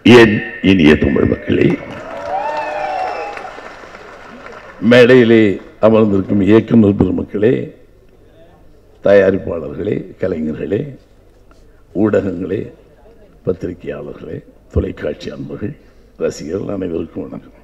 என் இனிய தமிழ் மக்களே மேடையிலே அமர்ந்திருக்கும் இயக்குனர் பெருமக்களே தயாரிப்பாளர்களே கலைஞர்களே ஊடகங்களே பத்திரிகையாளர்களே தொலைக்காட்சி அன்பர்கள் ரசிகர்கள் அனைவருக்கும் வணக்கம்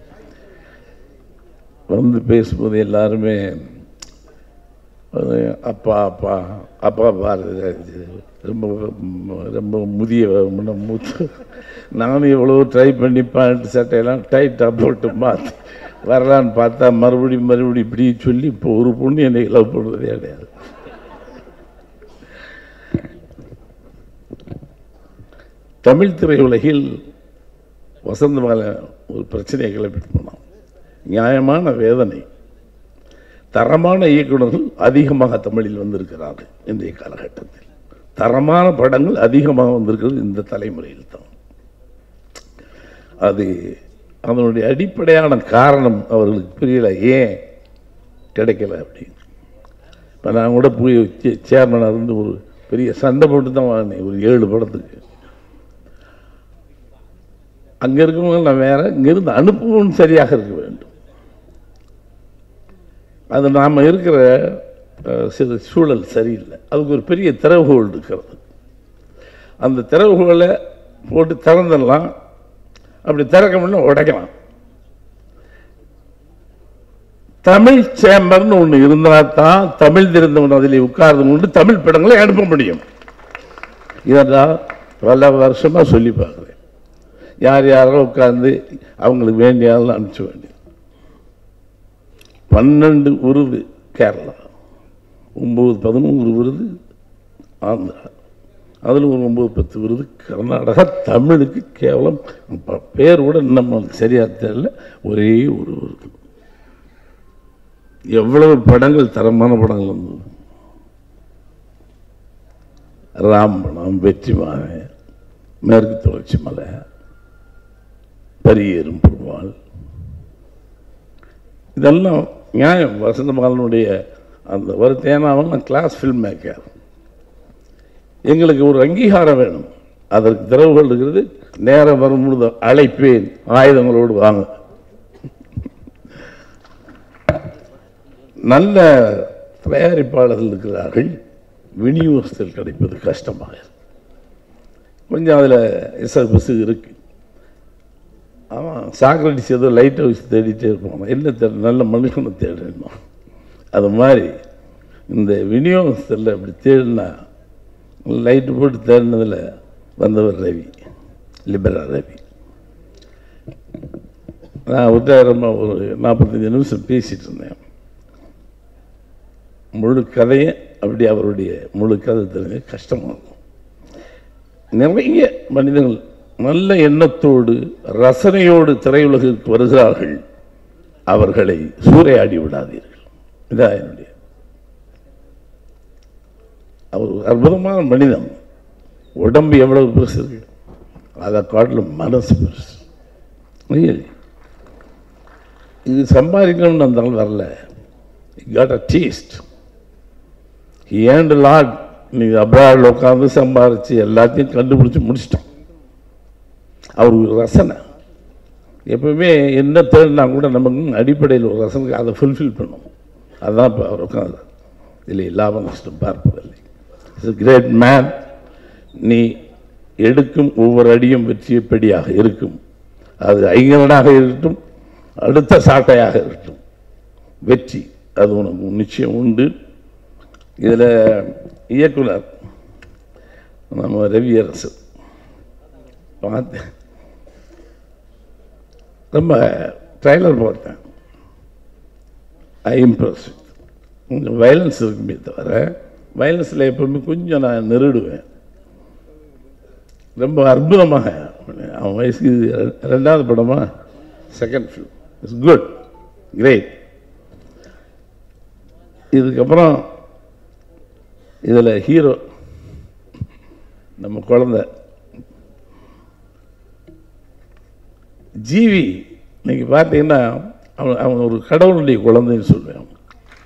வந்து பேசும்போது எல்லாருமே அது அப்பா அப்பா அப்பா பாரதி ரொம்ப ரொம்ப முதிய முன்ன மூத்த நானும் எவ்வளோ ட்ரை பண்ணி பேண்ட் சட்டையெல்லாம் டைட்டாக போட்டு மாற்றி வரலான்னு பார்த்தா மறுபடியும் மறுபடியும் இப்படி சொல்லி இப்போ ஒரு பொண்ணு என்னை லவ் பண்ணுறதே கிடையாது தமிழ் திரையுலகில் வசந்தமால ஒரு பிரச்சனையை கிளப்பிட்டு போனான் நியாயமான வேதனை தரமான இயக்குனர்கள் அதிகமாக தமிழில் வந்திருக்கிறார்கள் இன்றைய காலகட்டத்தில் தரமான படங்கள் அதிகமாக வந்திருக்கிறது இந்த தலைமுறையில் தான் அது அதனுடைய அடிப்படையான காரணம் அவர்களுக்கு புரியல ஏன் கிடைக்கல அப்படின்னு இப்போ நான் கூட போய் சேர்மனாக இருந்து ஒரு பெரிய சண்டை போட்டு தான் வாங்கினேன் ஒரு ஏழு படத்துக்கு அங்கே இருக்கவங்க நான் வேற இங்கிருந்து அனுப்புவும் சரியாக இருக்க வேண்டும் அது நாம் இருக்கிற அஹ், சில சூழல் சரியில்லை அதுக்கு ஒரு பெரிய திறவுகோல் இருக்கிறது அந்த திறவுகோலை போட்டு திறந்துடலாம் அப்படி திறக்க முடியும் உடைக்கலாம் தமிழ் சேம்பர்னு ஒன்று இருந்தால் தான் தமிழ் தெரிந்தவன் அதில் உட்கார்ந்து கொண்டு தமிழ் படங்களை அனுப்ப முடியும் இதெல்லாம் பல வருஷமாக சொல்லி பார்க்குறேன் யார் யாரோ உட்கார்ந்து அவங்களுக்கு வேண்டியாலும் அனுப்பிச்ச வேண்டியது பன்னெண்டு விருது கேரளா ஒம்பது பதினோரு விருது ஆந்திரா அதில் ஒரு ஒம்பது பத்து விருது கர்நாடகா தமிழுக்கு கேவலம் ப- பேர் கூட நம்ம சரியாக தெரியல ஒரே ஒரு விருது எவ்வளவு படங்கள் தரமான படங்கள் வந்தது ராம்பணம் வெற்றிமாறன் மேற்கு தொடர்ச்சி மலை பரியேறும் பெருமாள் இதெல்லாம் நியாயம் வசந்தமாலனுடைய அந்த வருத்த ஏன்னா அவன் கிளாஸ் ஃபில்ம் மேக்கர் எங்களுக்கு ஒரு அங்கீகாரம் வேணும் அதற்கு திறவுகள் இருக்கிறது நேரம் வரும்பொழுது அழைப்பேன் ஆயுதங்களோடு வாங்க நல்ல தயாரிப்பாளர்கள் இருக்கிறார்கள் விநியோகத்தில் கிடைப்பது கஷ்டமாக இருக்கு. கொஞ்சம் அதில் இசை இருக்கு அவன் சாக்ரட்டிஸ் ஏதோ லைட் ஹவுஸ் தேடிட்டே இருப்பான் என்ன தேட நல்ல மனுஷனை தேடணும் அது மாதிரி இந்த விநியோகத்தில் அப்படி தேடினா லைட்டு போட்டு தேடினதில் வந்தவர் ரவி லிபரா ரவி நான் உத்தாரமாக ஒரு நாற்பத்தஞ்சு நிமிஷம் பேசிட்டு இருந்தேன் முழு கதையை அப்படி அவருடைய முழு கதை தெரிஞ்ச கஷ்டமாக இருக்கும் நிறைய மனிதர்கள் நல்ல எண்ணத்தோடு ரசனையோடு திரையுலகிற்கு வருகிறார்கள் அவர்களை சூறையாடி விடாதீர்கள் இதான் என்னுடைய அவர் ஒரு அற்புதமான மனிதன் உடம்பு எவ்வளவு பெருசு இருக்கு அதை காட்டிலும் மனசு பெருசு Really. இது சம்பாதிக்கணும்னு அந்த ஆள் வரல got a taste and lot நீ அப்ராடில் உட்காந்து சம்பாரிச்சு எல்லாத்தையும் கண்டுபிடிச்சி முடிச்சிட்டோம் அவருக்கு ஒரு ரசனை எப்பவுமே என்ன தேடினா கூட நமக்கு அடிப்படையில் ஒரு ரசனை அதை ஃபுல்ஃபில் பண்ணும் அதுதான் இப்போ அவர் உட்காந்து இதில் இல்லாமல் நஷ்டம் பார்ப்பதில்லை இஸ் கிரேட் மேன் நீ எடுக்கும் ஒவ்வொரு அடியும் வெற்றியப்படியாக இருக்கும் அது ஐங்கரனாக இருக்கட்டும் அடுத்த சாட்டையாக இருக்கட்டும் வெற்றி அது உனக்கு நிச்சயம் உண்டு இதில் இயக்குனர் நம்ம ரவியரசு பார்த்தேன் ரொம்ப ட்ரைலர் பார்த்தேன் ஐ இம்ப்ரெஸ் கொஞ்சம் வயலன்ஸ் இருக்குமே தவிர வயலன்ஸில் எப்பவுமே கொஞ்சம் நான் நெருடுவேன் ரொம்ப அற்புதமாக அவன் வயசுக்கு இது ரெண்டாவது படமா second film it's good great இதுக்கப்புறம் இதில் ஹீரோ நம்ம குழந்தை ஜீவி நீங்கள் பார்த்தீங்கன்னா அவன் அவன் ஒரு கடவுளுடைய குழந்தைன்னு சொல்லுவேன் அவன்.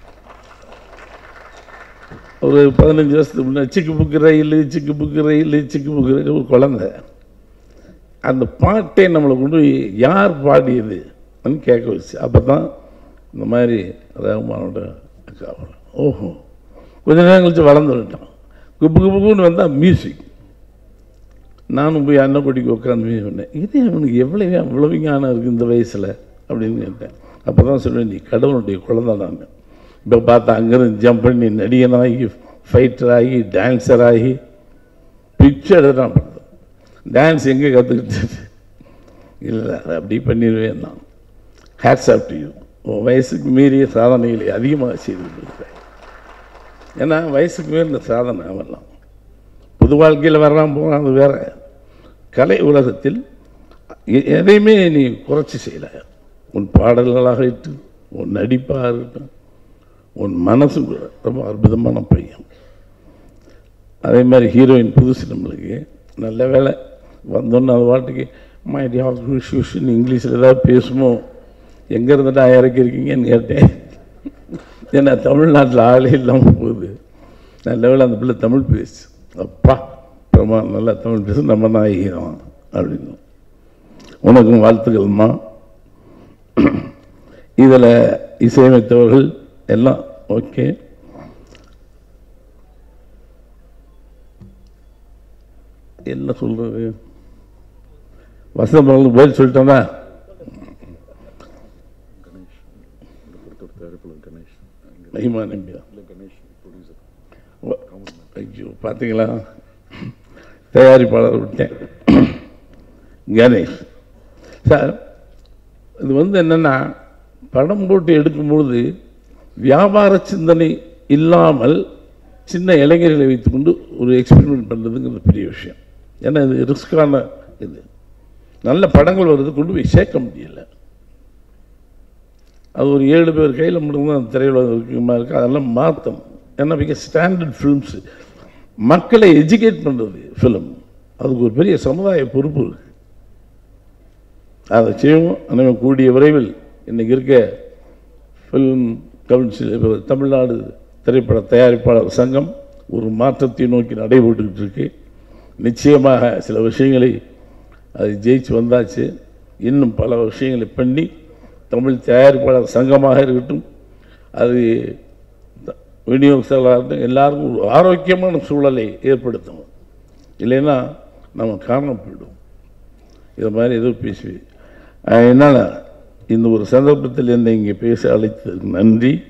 ஒரு பதினஞ்சு வருஷத்துக்கு முன்னாடி சிக்கு புக்கு ரயில் சிக்கு புக்கு ரயில் சிக்கு புக்கு ரயில் ஒரு குழந்தை அந்த பாட்டை நம்மளை கொண்டு போய் யார் பாடியது கேட்க வச்சு அப்போ தான் இந்த மாதிரி ரகுமானோட அக்கா ஓஹோ கொஞ்ச நேரம் கழிச்சு வளர்ந்து வந்துட்டான் குப்பு குப்புன்னு வந்தால் மியூசிக் நானும் போய் அன்னப்பட்டிக்கு உட்காந்து மியூசிக் பண்ணேன் இது அவனுக்கு எவ்வளவு அவ்வளவு ஞானம் இருக்குது இந்த வயசில் அப்படின்னு கேட்டேன் அப்போ தான் சொல்லுவேன் நீ கடவுளுடைய குழந்தை நான் இப்போ பார்த்தா அங்கேருந்து ஜம்ப் பண்ணி நடிகனாகி ஃபைட்டர் ஆகி டான்ஸர் ஆகி பிக்சர் எடுத்தான் டான்ஸ் எங்கே கற்றுக்கிட்டு இல்லை அதை அப்படி பண்ணிடுவேன் நான் ஹேட்ஸ் ஆஃப் டு யூ உன் வயசுக்கு மீறிய சாதனைகளை அதிகமாக செய்திருக்கிறேன் ஏன்னா வயசுக்கு மீறின சாதனை அவெல்லாம் புது வாழ்க்கையில் வர்றான் போகிறான் அது வேற கலை உலகத்தில் எ- எதையுமே நீ குறைச்சி செய்யல உன் பாடல்களாக இருக்கட்டும் உன் நடிப்பாக இருக்கட்டும் உன் மனசு கூட ரொம்ப அற்புதமான பையன் அதே மாதிரி ஹீரோயின் புதுசு நம்மளுக்கு நல்ல வேலை வந்தோன்னு அது பாட்டுக்கு மை டியான்னு இங்கிலீஷில் ஏதாவது பேசுமோ எங்கே இருந்துட்டா இறக்கிருக்கீங்கன்னு கேட்டேன் ஏன்னா தமிழ்நாட்டில் ஆளே இல்லாமல் போகுது நல்ல வேளை அந்த பிள்ளை தமிழ் பேசு அப்பா பிரமா நல்லா தமிழ் பேசு நம்ம தான் ஈரம் அப்படின்னு உனக்கும் வாழ்த்துக்கள்மா இதில் இசையமைத்தவர்கள் எல்லாம் ஓகே என்ன சொல்றது வசந்தம் அவர்களுக்கு பதில் சொல்லிட்டோன்னா மகிமா நம்பியா ஐயோ பார்த்தீங்களா தயாரிப்பாளர் விட்டேன் கணேஷ் சார் இது வந்து என்னென்னா படம் போட்டு எடுக்கும்பொழுது வியாபார சிந்தனை இல்லாமல் சின்ன இளைஞர்களை வைத்துக்கொண்டு ஒரு எக்ஸ்பெரிமெண்ட் பண்ணுறதுங்கிறது பெரிய விஷயம் ஏன்னா இது ரிஸ்கான இது நல்ல படங்கள் வருது கொண்டு போய் சேர்க்க முடியல அது ஒரு ஏழு பேர் கையில் மட்டும்தான் அந்த திரையுலகம் இருக்குமா இருக்குது அதெல்லாம் மாற்றணும் ஏன்னா மிக ஸ்டாண்டர்ட் ஃபிலிம்ஸு மக்களை எஜுகேட் பண்ணுறது ஃபிலிம் அதுக்கு ஒரு பெரிய சமுதாய பொறுப்பு இருக்கு அதை செய்வோம் ஆனால் கூடிய விரைவில் இன்னைக்கு இருக்க ஃபிலிம் கவுன்சில் இப்போ தமிழ்நாடு திரைப்பட தயாரிப்பாளர் சங்கம் ஒரு மாற்றத்தை நோக்கி நடைபெற்றுக்கிட்டு இருக்கு நிச்சயமாக சில விஷயங்களை அது ஜெயிச்சு வந்தாச்சு இன்னும் பல விஷயங்களை பண்ணி தமிழ் தயாரிப்பாளர் சங்கமாக இருக்கட்டும் அது த- விநியோகஸ்தர்களாக இருக்கட்டும் எல்லாருக்கும் ஒரு ஆரோக்கியமான சூழலை ஏற்படுத்தணும் இல்லைன்னா நம்ம காரணம் போயிடும் இது மாதிரி ஏதோ பேசுவேன் என்னால் இந்த ஒரு சந்தர்ப்பத்தில் என்னை இங்கே பேச அழைத்ததுக்கு நன்றி